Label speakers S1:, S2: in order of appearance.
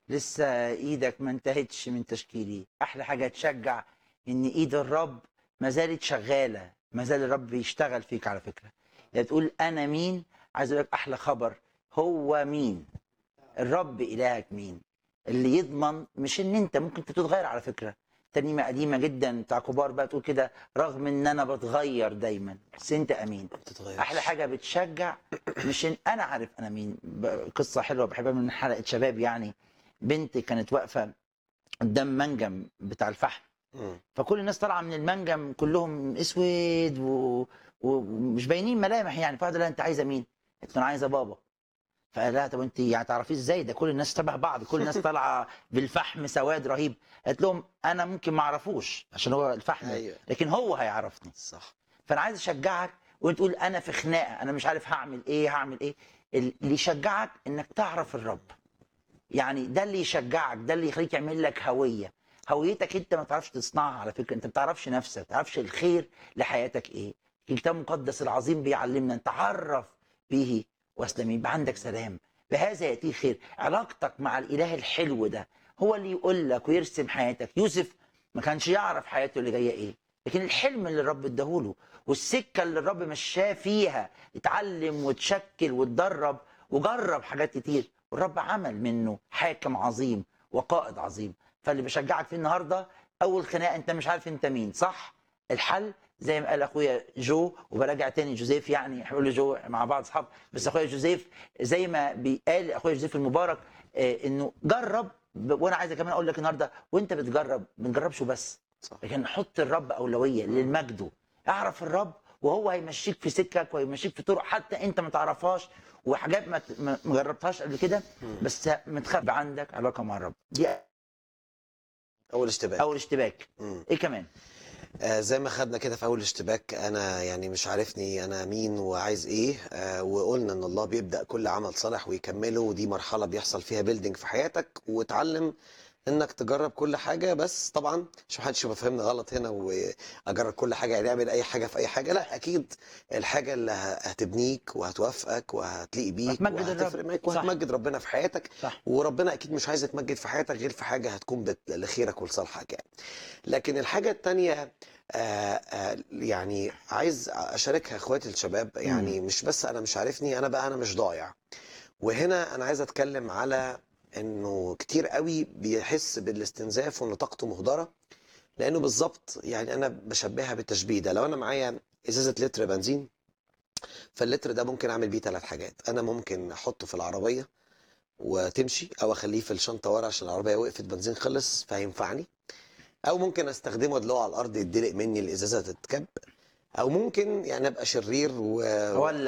S1: لسه ايدك ما انتهتش من تشكيلي احلى حاجه تشجع ان ايد الرب ما زالت شغاله ما زال الرب بيشتغل فيك على فكره يعني تقول انا مين عايز اقول لك احلى خبر هو مين الرب الهك مين اللي يضمن مش ان انت ممكن تتغير على فكره ترنيمه قديمه جدا بتاع كبار بقى تقول كده رغم ان انا بتغير دايما بس انت امين
S2: بتتغير
S1: احلى حاجه بتشجع مش ان انا عارف انا مين ب- قصه حلوه بحبها من حلقه شباب يعني بنت كانت واقفه قدام منجم بتاع الفحم
S2: مم.
S1: فكل الناس طالعه من المنجم كلهم اسود و- ومش باينين ملامح يعني فقعد لها انت عايزه مين؟ قلت له انا عايزه بابا فقال لها طب انت يعني تعرفيه ازاي ده كل الناس تبع بعض كل الناس طالعه بالفحم سواد رهيب قالت لهم انا ممكن ما اعرفوش عشان هو الفحم
S2: ايوه
S1: لكن هو هيعرفني
S2: صح
S1: فانا عايز اشجعك وانت تقول انا في خناقه انا مش عارف هعمل ايه هعمل ايه اللي يشجعك انك تعرف الرب يعني ده اللي يشجعك ده اللي يخليك يعمل لك هويه هويتك انت ما تعرفش تصنعها على فكره انت ما بتعرفش نفسك ما تعرفش الخير لحياتك ايه الكتاب المقدس العظيم بيعلمنا ان تعرف به واسلم يبقى عندك سلام بهذا ياتي خير علاقتك مع الاله الحلو ده هو اللي يقول لك ويرسم حياتك يوسف ما كانش يعرف حياته اللي جايه ايه لكن الحلم اللي الرب اداهوله والسكه اللي الرب مشاه فيها اتعلم وتشكل وتدرب وجرب حاجات كتير والرب عمل منه حاكم عظيم وقائد عظيم فاللي بشجعك فيه النهارده اول خناقه انت مش عارف انت مين صح الحل زي ما قال اخويا جو وبراجع تاني جوزيف يعني هقول له جو مع بعض اصحاب بس اخويا جوزيف زي ما بيقال اخويا جوزيف المبارك آه، انه جرب ب- وانا عايز كمان اقول لك النهارده وانت بتجرب ما تجربش بس
S2: صح
S1: لكن حط الرب اولويه للمجد اعرف الرب وهو هيمشيك في سكك وهيمشيك في طرق حتى انت ما تعرفهاش وحاجات ما ت- ما ما جربتهاش قبل كده بس متخبي عندك علاقه مع الرب دي
S2: اول اشتباك
S1: اول اشتباك
S2: مم.
S1: ايه كمان
S2: آه زي ما خدنا كده في اول اشتباك انا يعني مش عارفني انا مين وعايز ايه آه وقلنا ان الله بيبدا كل عمل صالح ويكمله ودي مرحله بيحصل فيها بيلدينج في حياتك وتعلم انك تجرب كل حاجه بس طبعا مش محدش يبقى فاهمنا غلط هنا واجرب كل حاجه يعني اعمل اي حاجه في اي حاجه لا اكيد الحاجه اللي ه- هتبنيك وهتوافقك وهتليق بيك
S1: هتمجد الرب.
S2: وهتفرق معاك
S1: صح.
S2: وهتمجد ربنا في حياتك
S1: صح
S2: وربنا اكيد مش عايز يتمجد في حياتك غير في حاجه هتكون بت- لخيرك ولصالحك يعني لكن الحاجه التانيه آه آه يعني عايز اشاركها اخواتي الشباب يعني مش بس انا مش عارفني انا بقى انا مش ضايع وهنا انا عايز اتكلم على انه كتير قوي بيحس بالاستنزاف وان طاقته مهدره لانه بالظبط يعني انا بشبهها بالتشبيه ده لو انا معايا ازازه لتر بنزين فاللتر ده ممكن اعمل بيه ثلاث حاجات انا ممكن احطه في العربيه وتمشي او اخليه في الشنطه ورا عشان العربيه وقفت بنزين خلص فهينفعني او ممكن استخدمه ادلقه على الارض يتدلق مني الازازه تتكب او ممكن يعني ابقى شرير و...
S1: ولا